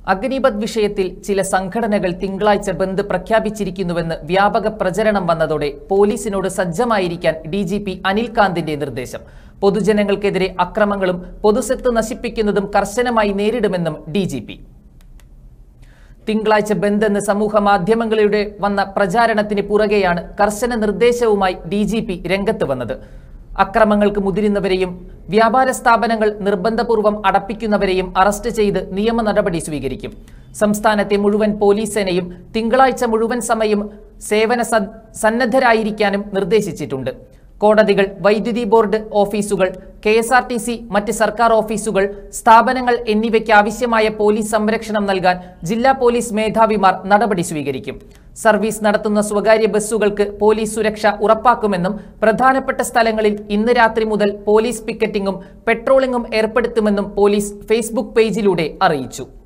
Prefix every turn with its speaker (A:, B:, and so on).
A: അഗ്നിപത് വിഷയത്തിൽ ചില സംഘടനകൾ തിങ്കളാഴ്ച ബന്ദ് പ്രഖ്യാപിച്ചിരിക്കുന്നുവെന്ന് വ്യാപക പ്രചരണം വന്നതോടെ പോലീസിനോട് സജ്ജമായിരിക്കാൻ ഡി ജി പി അനിൽകാന്തിന്റെ നിർദ്ദേശം പൊതുജനങ്ങൾക്കെതിരെ അക്രമങ്ങളും പൊതുസ്വത്ത് നശിപ്പിക്കുന്നതും കർശനമായി നേരിടുമെന്നും ഡി ജി പി തിങ്കളാഴ്ച ബന്ദ് എന്ന് സമൂഹ മാധ്യമങ്ങളിലൂടെ വന്ന പ്രചാരണത്തിന് പുറകെയാണ് കർശന നിർദ്ദേശവുമായി ഡി ജി പി രംഗത്ത് വന്നത് അക്രമങ്ങൾക്ക് മുതിരുന്നവരെയും വ്യാപാര സ്ഥാപനങ്ങൾ നിർബന്ധപൂർവ്വം അടപ്പിക്കുന്നവരെയും അറസ്റ്റ് ചെയ്ത് നിയമ നടപടി സ്വീകരിക്കും സംസ്ഥാനത്തെ മുഴുവൻ പോലീസ് സേനയും തിങ്കളാഴ്ച മുഴുവൻ സമയം സേവന സ- സന്നദ്ധരായിരിക്കാനും നിർദ്ദേശിച്ചിട്ടുണ്ട് കോടതികൾ വൈദ്യുതി ബോർഡ് ഓഫീസുകൾ K S R T C മറ്റ് സർക്കാർ ഓഫീസുകൾ സ്ഥാപനങ്ങൾ എന്നിവയ്ക്ക് ആവശ്യമായ പോലീസ് സംരക്ഷണം നൽകാൻ ജില്ലാ പോലീസ് മേധാവിമാർ നടപടി സ്വീകരിക്കും സർവീസ് നടത്തുന്ന സ്വകാര്യ ബസ്സുകൾക്ക് പോലീസ് സുരക്ഷ ഉറപ്പാക്കുമെന്നും പ്രധാനപ്പെട്ട സ്ഥലങ്ങളിൽ ഇന്ന് രാത്രി മുതൽ പോലീസ് പിക്കറ്റിംഗും പെട്രോളിംഗും ഏർപ്പെടുത്തുമെന്നും പോലീസ് ഫേസ്ബുക്ക് പേജിലൂടെ അറിയിച്ചു